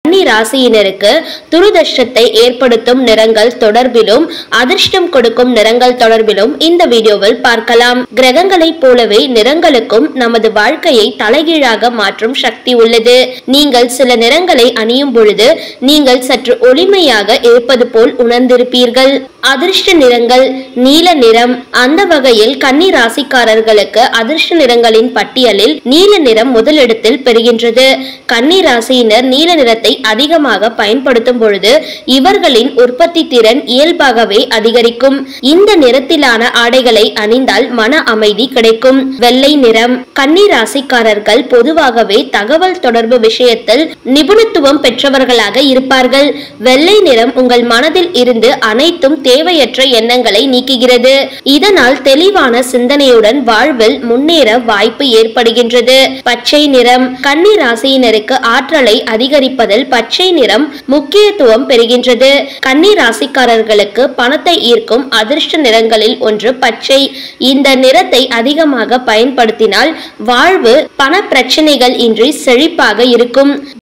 கன்னி ராசியினருக்கு துருதஷ்டத்தை ஏற்படுத்தும் நிறங்கள் தொடர்பிலும் அதிர்ஷ்டம் கொடுக்கும் நிறங்கள் தொடர்பிலும் இந்த வீடியோவில் பார்க்கலாம் கிரகங்களைப் போலவே நிறங்களுக்கும் நமது வாழ்க்கையை தலைகீழாக மாற்றும் சக்தி உள்ளது நீங்கள் சில நிறங்களை அணியும் பொழுது நீங்கள் சற்று ஒளிமையாக இருப்பது போல் உணர்ந்திருப்பீர்கள் அதிர்ஷ்ட நிறங்கள் நீல நிறம் அந்த வகையில் கன்னி ராசிக்காரர்களுக்கு அதிர்ஷ்ட நிறங்களின் பட்டியலில் நீல நிறம் முதலிடத்தில் பெறுகின்றது கன்னி ராசியினர் நீல நிறத்தை அதிகமாக பயன்படுத்தும் பொழுது இவர்களின் உற்பத்தி திறன் இயல்பாகவே அதிகரிக்கும் இந்த நிறத்திலான ஆடைகளை அணிந்தால் மன அமைதி கிடைக்கும் வெள்ளை நிறம் கன்னி ராசிக்காரர்கள் பொதுவாகவே தகவல் தொடர்பு விஷயத்தில் நிபுணத்துவம் பெற்றவர்களாக இருப்பார்கள் வெள்ளை நிறம் உங்கள் மனதில் இருந்து அனைத்தும் தேவையற்ற எண்ணங்களை நீக்குகிறது இதனால் தெளிவான சிந்தனையுடன் வாழ்வில் முன்னேற வாய்ப்பு ஏற்படுகின்றது பச்சை நிறம் கன்னி ராசியினருக்கு ஆற்றலை அதிகரிப்பதில் பச்சை நிறம் முக்கியத்துவம் பெறுகின்றது கன்னி ராசிக்காரர்களுக்கு பணத்தை ஈர்க்கும் அதிர்ஷ்ட நிறங்களில் ஒன்று பச்சை இந்த நிறத்தை அதிகமாக பயன்படுத்தினால் வாழ்வு பண பிரச்சனைகள் இன்றி செழிப்பாக இருக்கும்